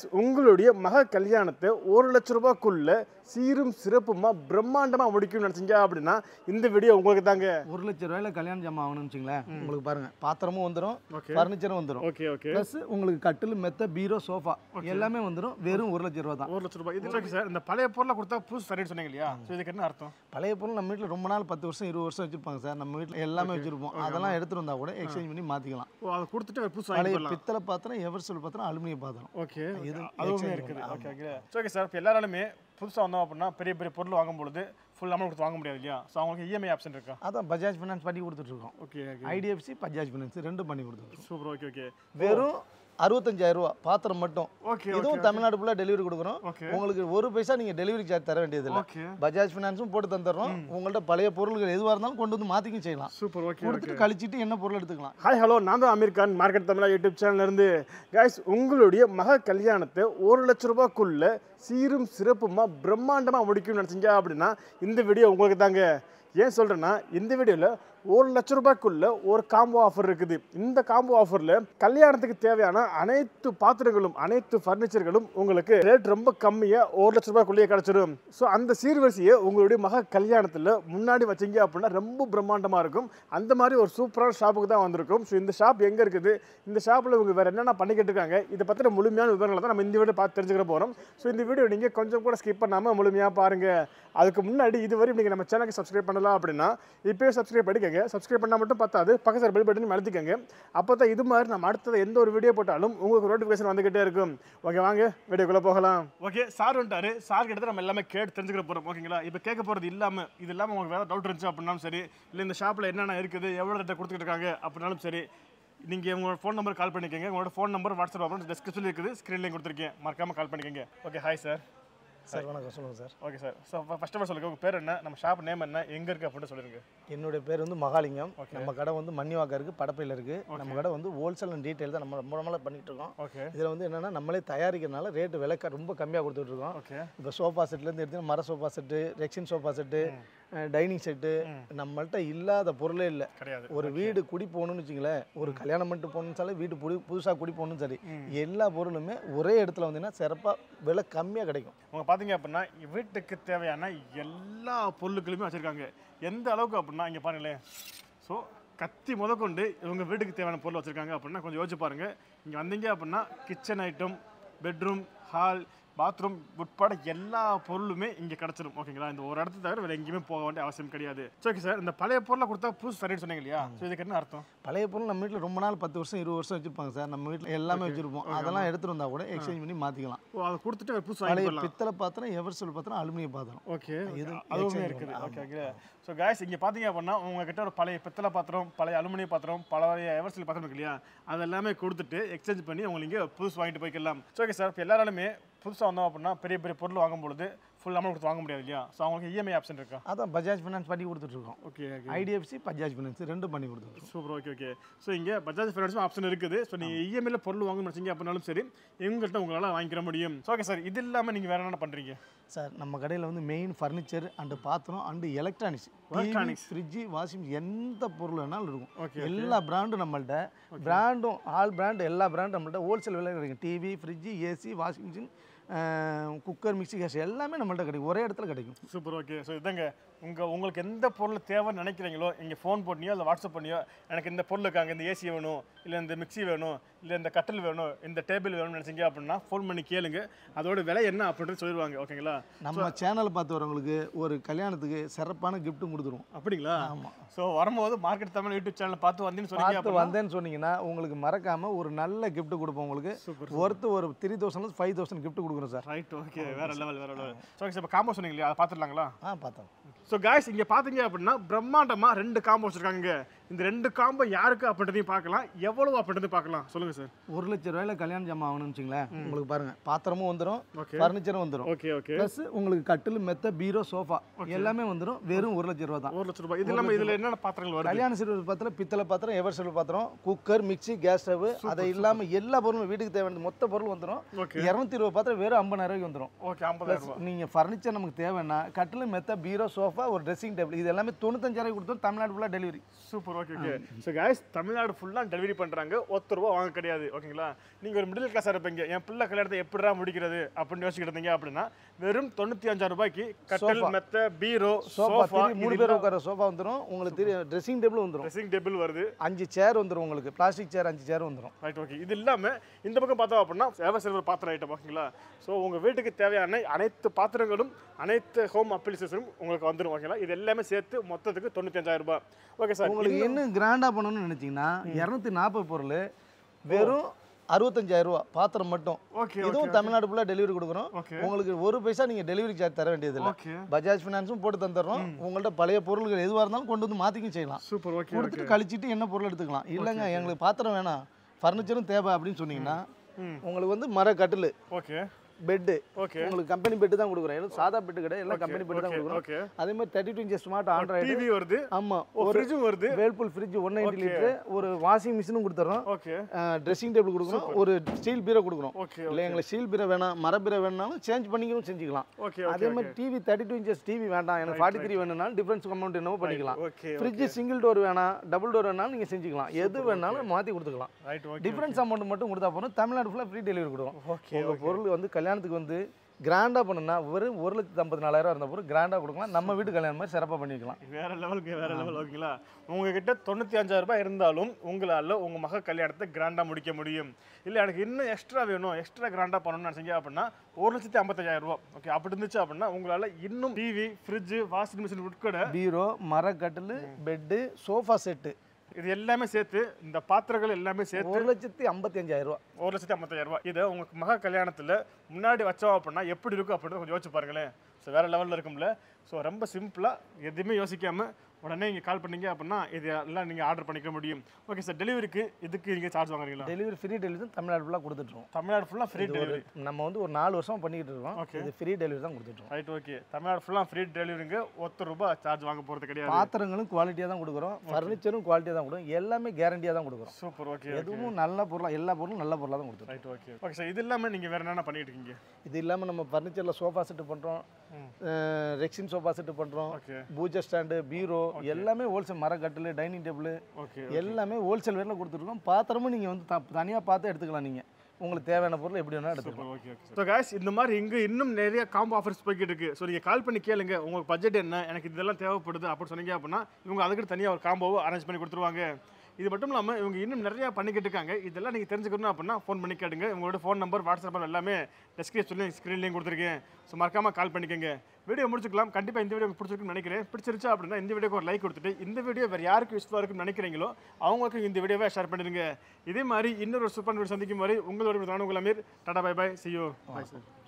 உங்களுடைய மக கல்யாணத்தை ஒரு லட்ச ரூபாய்க்குள்ள சீரும் சிறப்புமா பிரம்மாண்டமா முடிக்கணும்னு நினைச்சீங்க அப்படின்னா இந்த வீடியோ உங்களுக்கு தாங்க ஒரு லட்ச ரூபாயில கல்யாண ஜாமான் ஆகணும்னு வச்சுங்களேன் உங்களுக்கு பாருங்க பாத்திரமும் வந்துடும் ஓகே ஃபர்னிச்சரும் வந்துடும் ஓகே ஓகே ப்ளஸ் உங்களுக்கு கட்டில் மெத்த பீரோ சோஃபா எல்லாமே வந்துடும் வெறும் ஒரு லட்ச ரூபா தான் ஒரு லட்ச ரூபாய் இது ஓகே சார் இந்த பழைய பொருளை கொடுத்தா புதுசு சரின்னு சொன்னீங்க இல்லையா ஸோ இதுக்கு என்ன அர்த்தம் பழைய பொருள் நம்ம வீட்டில் ரொம்ப நாள் பத்து வருஷம் இருபது வருஷம் வச்சிருப்பாங்க சார் நம்ம வீட்டில் எல்லாமே வச்சிருப்போம் அதெல்லாம் எடுத்துட்டு வந்தா கூட எக்ஸ்சேஞ்ச் பண்ணி மாத்திக்கலாம் ஓ அதை கொடுத்துட்டு ஒரு புதுசு வாங்கி பழைய போடலாம் பித்தளை பாத்திரம் எவர்சல் பாத்திரம் அலுமினிய பாத்திரம் ஓகே இது அதுவுமே exchange இருக்குது பண்ணலாம். ஓகே ஓகே ஓகே சார் இப்போ எல்லாராலுமே புதுசாக வந்தோம் அப்படின்னா பெரிய பெரிய பொருள் வாங்கும் பொழுது ஃபுல் அமௌண்ட் கொடுத்து வாங்க முடியாது இல்லையா ஸோ அவங்களுக்கு இஎம்ஐ ஆப்ஷன் இருக்கா அதான் பஜாஜ் ஃபைனான்ஸ் பண்ணி கொடுத்துட்ருக்கோம் okay okay IDFC Bajaj finance ரெண்டும் பண்ணி கொடுத்துருக்கோம் சூப்பர் ஓகே ஓகே வெறும் அறுபத்தஞ்சாயிரம் ரூபா பாத்திரம் மட்டும் ஓகே இதுவும் தமிழ்நாடு ஃபுல்லாக டெலிவரி கொடுக்குறோம் ஓகே உங்களுக்கு ஒரு பைசா நீங்கள் டெலிவரி சார்ஜ் தர வேண்டியதில்லை ஓகே பஜாஜ் ஃபினான்ஸும் போட்டு தந்துடுறோம் உங்கள்ட்ட பழைய பொருள்கள் எதுவாக இருந்தாலும் கொண்டு வந்து மாற்றிக்கும் செய்யலாம் சூப்பர் ஓகே கொடுத்துட்டு கழிச்சிட்டு என்ன பொருள் எடுத்துக்கலாம் ஹாய் ஹலோ நான் தான் அமீர் கான் மார்க்கெட் தமிழா யூடியூப் சேனல்ல இருந்து கைஸ் உங்களுடைய மக கல்யாணத்தை ஒரு லட்ச ரூபாய்க்குள்ள சீரும் சிறப்புமா பிரம்மாண்டமா முடிக்கணும்னு நினைச்சீங்க அப்படின்னா இந்த வீடியோ உங்களுக்கு தாங்க ஏன் சொல்றேன்னா இந்த வீடியோல ஒரு லட்ச ரூபாய்க்குள்ள ஒரு காம்போ ஆஃபர் இருக்குது இந்த காம்போ ஆஃபர்ல கல்யாணத்துக்கு தேவையான அனைத்து பாத்திரங்களும் அனைத்து ஃபர்னிச்சர்களும் உங்களுக்கு ரேட் ரொம்ப கம்மியா ஒரு லட்ச ரூபாய்க்குள்ளேயே கிடைச்சிடும் ஸோ அந்த சீர்வரிசையை உங்களுடைய மக கல்யாணத்துல முன்னாடி வச்சீங்க அப்படின்னா ரொம்ப பிரம்மாண்டமா இருக்கும் அந்த மாதிரி ஒரு சூப்பரான ஷாப்புக்கு தான் வந்திருக்கும் ஸோ இந்த ஷாப் எங்கே இருக்குது இந்த ஷாப்பில் இவங்க வேறு என்னென்ன பண்ணிக்கிட்டு இருக்காங்க இதை பற்றின முழுமையான விவரங்களை தான் நம்ம இந்த வீடியோ பார்த்து தெரிஞ்சுக்கிற போகிறோம் ஸோ இந்த வீடியோ நீங்கள் கொஞ்சம் கூட ஸ்கிப் பண்ணாமல் முழுமையாக பாருங்கள் அதுக்கு முன்னாடி இதுவரை நீங்கள் நம்ம சேனலுக்கு சப்ஸ்கிரைப் பண்ணலாம் அப்படின்னா இப்போயே சப்ஸ்கிரைப் பண்ணிக்கங்க சப்ஸ்கிரைப் பண்ணால் மட்டும் பத்தாது பக்கத்தில் பெல் பட்டன் அழுத்திக்கங்க அப்போ தான் இது மாதிரி நம்ம அடுத்தது எந்த ஒரு வீடியோ போட்டாலும் உங்களுக்கு நோட்டிஃபிகேஷன் வந்துகிட்டே இருக்கும் ஓகே வாங்க வீடியோக்குள்ளே போகலாம் ஓகே சார் வந்துட்டாரு சார் கிட்ட நம்ம எல்லாமே கேட்டு தெரிஞ்சுக்கிற போகிறோம் ஓகேங்களா இப்போ கேட்க போகிறது இல்லாமல் இது இல்லாமல் உங்களுக்கு வேறு டவுட் இருந்துச்சு அப்படின்னாலும் சரி இல்லை இந்த ஷாப்பில் என்னென்ன இருக்குது எவ்வளோ ரேட்டை கொடுத்துட்டு இருக்காங்க அப்படின்னாலும் சரி நீங்கள் உங்களோட ஃபோன் நம்பர் கால் பண்ணிக்கோங்க உங்களோட ஃபோன் நம்பர் வாட்ஸ்அப் நம்பர் டிஸ்கிரிப்ஷனில் இருக்குது ஸ்க்ரீன்லேயும் கொடுத்துருக்கேன் மறக்காமல் கால் பண்ணிக்கோங்க ஓகே ஹாய் சார் சார் வணக்கம் சொல்லுங்கள் sir okay sir so first of all சொல்லுங்கள் உங்கள் பேர் என்ன நம்ம ஷாப் நேம் என்ன எங்கே இருக்குது அப்படின்னு சொல்லிருங்க என்னுடைய பேர் வந்து மகாலிங்கம் நம்ம கடை வந்து மண்ணிவாக்கா இருக்குது படப்பையில் இருக்குது நம்ம கடை வந்து ஹோல்சேல் அண்ட் ரீட்டைல் தான் நம்ம ரொம்ப நாளாக பண்ணிட்டு இருக்கோம் ஓகே இதில் வந்து என்னென்னா நம்மளே தயாரிக்கிறனால ரேட்டு விலை க- ரொம்ப கம்மியாக கொடுத்துட்டு இருக்கோம் ஓகே இப்போ சோஃபா செட்லேருந்து எடுத்து மர sofa set rexine sofa set dining set நம்மள்ட்ட இல்லாத பொருளே இல்லை கிடையாது ஒரு வீடு குடி போகணும்னு வச்சுங்களேன் ஒரு கல்யாணம் பண்ணிட்டு போகணும்னு சொல்லி வீடு புடி புதுசாக குடி போகணும் சரி எல்லா பொருளுமே ஒரே இடத்துல வந்தீங்கன்னா சிறப்பாக விலை கம்மியாக கிடைக்கும் உங்க பார்த்தீங்க அப்படின்னா வீட்டுக்கு தேவையான எல்லா பொருட்களுமே வச்சுருக்காங்க எந்த அளவுக்கு அப்படின்னா இங்கே பாருங்களேன் ஸோ கத்தி முதற்கொண்டு இவங்க வீட்டுக்கு தேவையான பொருள் வச்சுருக்காங்க அப்படின்னா கொஞ்சம் யோசிச்சு பாருங்க இங்கே வந்தீங்க அப்படின்னா kitchen item bedroom hall bathroom உட்பட எல்லா பொருளுமே இங்கே கிடச்சிரும் ஓகேங்களா இந்த ஒரு இடத்த தவிர வேறு எங்கேயுமே போக வேண்டிய அவசியம் கிடையாது ஸோ ஓகே சார் இந்த பழைய பொருளை கொடுத்தா புதுசு சரின்னு சொன்னீங்க இல்லையா ஸோ இதுக்கு என்ன அர்த்தம் பழைய பொருள் நம்ம வீட்டில் ரொம்ப நாள் பத்து வருஷம் இருபது வருஷம் வச்சிருப்பாங்க சார் நம்ம வீட்டில் எல்லாமே வச்சிருப்போம் அதெல்லாம் எடுத்துட்டு வந்தா கூட எக்ஸ்சேஞ்ச் பண்ணி மாற்றிக்கலாம் ஓ அதை கொடுத்துட்டு ஒரு புதுசு வாங்கி பழைய போடலாம் பித்தளை பாத்திரம் எவர்சல் பாத்திரம் அலுமினிய பாத்திரம் ஓகே இது அதுவுமே exchange இருக்குது பண்ணலாம். ஓகே ஓகே ஸோ காய்ஸ் இங்கே பார்த்தீங்க அப்படின்னா உங்ககிட்ட ஒரு பழைய பித்தளை பாத்திரம் பழைய அலுமினிய பாத்திரம் பழைய எவர்சில் பாத்திரம் இருக்கு இல்லையா அது எல்லாமே கொடுத்துட்டு எக்ஸ்சேஞ்ச் பண்ணி உங்களுக்கு இங்கே புதுசு வாங்கிட்டு போய்க்கலாம் ஸோ ஓகே சார் இப்போ எல்லாராலுமே புதுசாக வந்தோம் அப்படின்னா பெரிய பெரிய பொருள் வாங்கும் பொழுது ஃபுல் அமௌண்ட் கொடுத்து வாங்க முடியாது இல்லையா ஸோ அவங்களுக்கு இஎம்ஐ ஆப்ஷன் இருக்கா அதான் பஜாஜ் ஃபைனான்ஸ் பண்ணி கொடுத்துட்ருக்கோம் okay okay IDFC Bajaj finance ரெண்டும் பண்ணி கொடுத்துருக்கோம் சூப்பர் ஓகே ஓகே ஸோ இங்கே பஜாஜ் ஃபைனான்ஸும் ஆப்ஷன் இருக்குது ஸோ நீங்கள் இஎம்ஐல பொருள் வாங்கணும்னு நினச்சிங்க அப்படின்னாலும் சரி எங்கள்கிட்ட உங்களால் வாங்கிக்கிற முடியும் ஸோ ஓகே சார் இது இல்லாமல் நீங்கள் வேறு என்ன பண்ணுறீங்க சார் நம்ம கடையில் வந்து மெயின் ஃபர்னிச்சர் அண்டு பாத்திரம் and electronics Electronics. Fridge washing எந்த பொருள் வேணாலும் இருக்கும் ஓகே எல்லா பிராண்டும் நம்மள்ட்ட பிராண்டும் ஆல் பிராண்ட் எல்லா பிராண்டும் நம்மள்ட்ட ஹோல்சேல் விலை கிடைக்கும் TV fridge AC washing machine cooker mixie gas எல்லாமே நம்மள்ட்ட கிடைக்கும் ஒரே இடத்துல கிடைக்கும் சூப்பர் ஓகே ஸோ இதாங்க உங்கள் உங்களுக்கு எந்த பொருள் தேவைன்னு நினைக்கிறீங்களோ இங்கே ஃபோன் போட்டியோ இல்லை வாட்ஸ்அப் பண்ணியோ எனக்கு இந்த பொருள் இருக்காங்க இந்த ஏசி வேணும் இல்லை இந்த மிக்ஸி வேணும் இல்லை இந்த கட்டில் வேணும் இந்த டேபிள் வேணும்னு நினச்சிங்க அப்படின்னா ஃபோன் பண்ணி கேளுங்க அதோட விலை என்ன அப்படின்ட்டு சொல்லிடுவாங்க ஓகேங்களா நம்ம சேனலை பார்த்து வரவங்களுக்கு ஒரு கல்யாணத்துக்கு சிறப்பான கிஃப்ட்டும் கொடுத்துருவோம் அப்படிங்களா ஆமாம் ஸோ வரும்போது மார்க்கெட் தமிழ் யூடியூப் சேனல் பார்த்து வந்தீங்கன்னு சொன்னீங்க பார்த்து வந்தேன்னு சொன்னீங்கன்னா உங்களுக்கு மறக்காம ஒரு நல்ல gift கொடுப்போம் உங்களுக்கு சூப்பர் ஒருத்து ஒரு three thousand five thousand gift கொடுக்குறோம் சார் ரைட் ஓகே வேற லெவல் வேற லெவல் ஸோ ஓகே சார் இப்போ காம்போ சொன்னீங்க இல்லையா அதை பார்த்துடலாங்களா ஆ பார்த்தோம் ஸோ காய்ஸ் இங்கே பார்த்தீங்க அப்படின்னா பிரம்மாண்டமாக ரெண்டு காம்போ வச்சுருக்காங்க இந்த ரெண்டு காம்போ யாருக்கு அப்படின்றதையும் பார்க்கலாம் எவ்வளவு அப்படின்றதையும் பார்க்கலாம் சொல்லுங்கள் சார் ஒரு லட்ச ரூபாயில கல்யாண ஜாமான் ஆகணும்னு வச்சுங்களேன் உங்களுக்கு பாருங்க பாத்திரமும் வந்துடும் ஓகே ஃபர்னிச்சரும் வந்துடும் ஓகே ஓகே ப்ளஸ் உங்களுக்கு கட்டில் மெத்த பீரோ சோஃபா எல்லாமே வந்துடும் வெறும் ஒரு லட்ச ரூபா தான் ஒரு லட்ச ரூபாய் இது இல்லாமல் இதில் என்னென்ன பாத்திரங்கள் வருது கல்யாண சிறுவர் பாத்திரம் பித்தளை பாத்திரம் எவர் சில்வர் பாத்திரம் குக்கர் மிக்ஸி கேஸ் ஸ்டவ் அதை இல்லாம எல்லா பொருளும் வீட்டுக்கு தேவையான மொத்த பொருள் வந்துடும் ஓகே இரநூத்தி இருபது பாத்திரம் வெறும் ஐம்பதாயிரம் ரூபாய்க்கு வந்துடும் ஓகே ஐம்பதாயிரம் ரூபாய் நீங்க ஃபர்னிச்சர் நமக்கு தேவைன்னா கட்டில் மெத்த பீரோ சோஃபா ஒரு ட்ரெஸ்ஸிங் டேபிள் இது எல்லாமே தொண்ணூத்தஞ்சாயிரம் கொடுத்தோம் தமிழ்நாடு ஃபுல்லாக delivery super okay okay so guys Tamil Nadu ஃபுல்லாக டெலிவரி பண்ணுறாங்க ஒத்த ரூபா வாங்க கிடையாது ஓகேங்களா நீங்கள் ஒரு மிடில் கிளாஸாக இருப்பீங்க என் பிள்ளை கல்யாணத்தை எப்படிடா முடிக்கிறது அப்படின்னு யோசிச்சுட்டு இருந்தீங்க அப்படின்னா வெறும் தொண்ணூற்றி அஞ்சாயிரம் ரூபாய்க்கு கட்டல் மெத்த பீரோ சோஃபா சோஃபா மூணு பேர் உட்கார சோஃபா வந்துடும் உங்களுக்கு தெரியும் ட்ரெஸ்ஸிங் டேபிள் வந்துடும் ட்ரெஸ்ஸிங் டேபிள் வருது அஞ்சு சேர் வந்துடும் உங்களுக்கு பிளாஸ்டிக் சேர் அஞ்சு சேர் வந்துடும் ரைட் ஓகே இது இல்லாமல் இந்த பக்கம் பார்த்தோம் அப்படின்னா சேவை சில்வர் பாத்திரம் ஐட்டம் ஓகேங்களா ஸோ உங்கள் வீட்டுக்கு தேவையான அனைத்து பாத்திரங்களும் அனைத்து ஹோம் அப்ளிகேஷனும் உங்களுக்கு வந்துடும் ஓகேங்களா இது எல்லாமே சேர்த்து மொத்தத்துக்கு தொண்ணூத்தஞ்சாயிரம் ரூபாய் ஓகே சார் உங்களுக்கு என்ன கிராண்டாக பண்ணணும்னு நினச்சிங்கன்னா இரநூத்தி நாற்பது பொருள் வெறும் அறுபத்தஞ்சாயிரம் ரூபா பாத்திரம் மட்டும் ஓகே இதுவும் தமிழ்நாடு ஃபுல்லாக டெலிவரி கொடுக்குறோம் ஓகே உங்களுக்கு ஒரு பைசா நீங்கள் டெலிவரி சார்ஜ் தர வேண்டியதில்லை ஓகே பஜாஜ் ஃபினான்ஸும் போட்டு தந்துடுறோம் உங்கள்ட்ட பழைய பொருள்கள் எதுவாக இருந்தாலும் கொண்டு வந்து மாற்றிக்கும் செய்யலாம் சூப்பர் ஓகே கொடுத்துட்டு கழிச்சிட்டு என்ன பொருள் எடுத்துக்கலாம் இல்லைங்க எங்களுக்கு பாத்திரம் வேணாம் ஃபர்னிச்சரும் தேவை அப்படின்னு சொன்னீங்கன்னா ம். உங்களுக்கு வந்து மர கட்டில் ஓகே பெட்டு ஓகே உங்களுக்கு கம்பெனி பெட்டு தான் கொடுக்குறோம் எல்லாம் சாதா பெட்டு கிடையாது எல்லாம் கம்பெனி பெட்டு தான் ஓகே கொடுக்குறோம் ஓகே அதே மாதிரி thirty two inches smart Android TV வருது ஆமாம் ஓ ஒரு ஃப்ரிட்ஜும் வருது Whirlpool fridge one ninety litre ஒரு வாஷிங் மிஷினும் கொடுத்துட்றோம் ஓகே ட்ரெஸ்ஸிங் டேபிள் கொடுக்குறோம் ஒரு ஸ்டீல் பீரோ கொடுக்குறோம் ஓகே இல்லை எங்களுக்கு ஸ்டீல் பீரோ வேணாம் மர பீரோ வேணுனாலும் சேஞ்ச் பண்ணிக்கவும் செஞ்சுக்கலாம் ஓகே அதே மாதிரி TV thirty two inches TV வேண்டாம் எனக்கு ஃபார்ட்டி த்ரீ வேணும்னாலும் டிஃப்ரென்ஸ் அமௌண்ட் என்னவோ பண்ணிக்கலாம் ஓகே ஃப்ரிட்ஜ் சிங்கிள் டோர் வேணாம் டபுள் டோர் வேணாலும் நீங்கள் செஞ்சுக்கலாம் எது வேணாலும் மாற்றி கொடுத்துக்கலாம் ரைட் ஓகே டிஃப்ரென்ஸ் அமௌண்ட் மட்டும் கொடுத்தா போதும் தமிழ்நாடு ஃபுல்லாக ஃப்ரீ டெலிவரி கொடுக்கும் ஓகே உங்கள் பொருள் வந்து கல்யாணத்துக்கு வந்து கிராண்டாக பண்ணுன்னா வெறும் ஒரு லட்சத்து ஐம்பத்தி நாலாயிரம் இருந்த பொருள் கிராண்டாக கொடுக்கலாம் நம்ம வீட்டு கல்யாணம் மாதிரி சிறப்பாக பண்ணிக்கலாம் வேற லெவலுக்கு வேற லெவல் ஓகேங்களா உங்ககிட்ட தொண்ணூற்றி அஞ்சாயிரம் ரூபாய் இருந்தாலும் உங்களால் உங்கள் மக கல்யாணத்தை கிராண்டாக முடிக்க முடியும் இல்லை எனக்கு இன்னும் எக்ஸ்ட்ரா வேணும் எக்ஸ்ட்ரா கிராண்டாக பண்ணணும்னு நினச்சிங்க அப்படின்னா ஒரு லட்சத்தி ஐம்பத்தஞ்சாயிரம் ரூபா ஓகே அப்படி இருந்துச்சு அப்படின்னா உங்களால் இன்னும் டிவி ஃப்ரிட்ஜு வாஷிங் மிஷின் உட்கட பீரோ மரக்கட்டில் பெட்டு சோஃபா செட்டு இது எல்லாமே சேர்த்து இந்த பாத்திரங்கள் எல்லாமே சேர்த்து ஒரு லட்சத்தி ஐம்பத்தி அஞ்சாயிரம் ரூபா ஒரு லட்சத்தி ஐம்பத்தாயிரம் ரூபாய் இதை உங்கள் மக கல்யாணத்தில் முன்னாடி வச்சோம் அப்படின்னா எப்படி இருக்கும் அப்படின்னு கொஞ்சம் யோசிச்சு பாருங்களேன் ஸோ வேறு லெவலில் இருக்கும்ல ஸோ ரொம்ப சிம்பிளாக எதுவுமே யோசிக்காமல் உடனே இங்கே கால் பண்ணீங்க அப்படின்னா இது எல்லாம் நீங்கள் ஆர்டர் பண்ணிக்க முடியும் ஓகே சார் டெலிவரிக்கு இதுக்கு நீங்கள் சார்ஜ் வாங்குறீங்களா டெலிவரி ஃப்ரீ டெலிவரி தமிழ்நாடு ஃபுல்லாக கொடுத்துட்ருவோம் தமிழ்நாடு ஃபுல்லாக ஃப்ரீ டெலிவரி நம்ம வந்து ஒரு நாலு வருஷம் பண்ணிக்கிட்டு இருக்கோம் இது ஃப்ரீ டெலிவரி தான் கொடுத்துட்ருக்கோம் ரைட் ஓகே தமிழ்நாடு ஃபுல்லாக ஃப்ரீ டெலிவரிங்க ஒத்த ரூபாய் சார்ஜ் வாங்க போகிறது கிடையாது பாத்திரங்களும் குவாலிட்டியாக தான் கொடுக்குறோம் ஃபர்னிச்சரும் குவாலிட்டியாக தான் கொடுக்குறோம் எல்லாமே கேரண்டியாக தான் கொடுக்குறோம் சூப்பர் ஓகே எதுவும் நல்ல பொருளாக எல்லா பொருளும் நல்ல பொருளாக தான் கொடுத்துருக்கோம் ரைட் ஓகே ஓகே சார் இது இல்லாமல் நீங்கள் வேறு என்னென்ன பண்ணிட்டு இருக்கீங்க இது இல்லாமல் நம்ம ஃபர்னிச்சரில் சோஃபா செட்டு பண்ணுறோம் ரெக்ஸின் சோஃபா செட்டு பண்ணுறோம் ஓகே பூஜை ஸ்டாண்டு பீரோ எல்லாமே ஹோல்சேல் மரக்கட்டில் டைனிங் டேபிள் ஓகே எல்லாமே ஹோல்சேல் ரேட்டில் கொடுத்துருக்கோம் பாத்திரமும் நீங்கள் வந்து தனியாக பார்த்து எடுத்துக்கலாம் நீங்கள் உங்களுக்கு தேவையான பொருள் எப்படி வேணால் எடுத்துக்கலாம் ஓகே ஓகே ஸோ காய்ஸ் இந்த மாதிரி இங்கே இன்னும் நிறைய காம்போ ஆஃபர்ஸ் போய்கிட்டு இருக்கு ஸோ நீங்கள் கால் பண்ணி கேளுங்க உங்களுக்கு பட்ஜெட் என்ன எனக்கு இதெல்லாம் தேவைப்படுது அப்படின்னு சொன்னீங்க அப்படின்னா இவங்க அதுக்கு தனியாக ஒரு காம்போவை அரேஞ்ச் பண்ணி கொடுத்துருவாங்க இது மட்டும் இல்லாமல் இவங்க இன்னும் நிறைய பண்ணிக்கிட்டு இருக்காங்க இதெல்லாம் நீங்கள் தெரிஞ்சுக்கணும் அப்படின்னா ஃபோன் பண்ணி கேளுங்க உங்களோட ஃபோன் நம்பர் வாட்ஸ்அப் நம்பர் எல்லாமே டெஸ்கிரிப்ஷன்லையும் ஸ்க்ரீன்லேயும் கொடுத்துருக்கேன் ஸோ மறக்காமல் கால் பண்ணிக்கோங்க வீடியோ முடிச்சுக்கலாம் கண்டிப்பாக இந்த வீடியோ உங்களுக்கு பிடிச்சிருக்குன்னு நினைக்கிறேன் பிடிச்சிருச்சா அப்படின்னா இந்த வீடியோக்கு ஒரு லைக் கொடுத்துட்டு இந்த வீடியோ வேறு யாருக்கு யூஸ்ஃபுல்லாக இருக்குன்னு நினைக்கிறீங்களோ அவங்களுக்கு இந்த வீடியோவை ஷேர் பண்ணிடுங்க இதே மாதிரி இன்னொரு சூப்பர் வீடியோ சந்திக்கும் மாதிரி உங்களோட நானும் உங்கள் Amir tata bye bye see you bye sir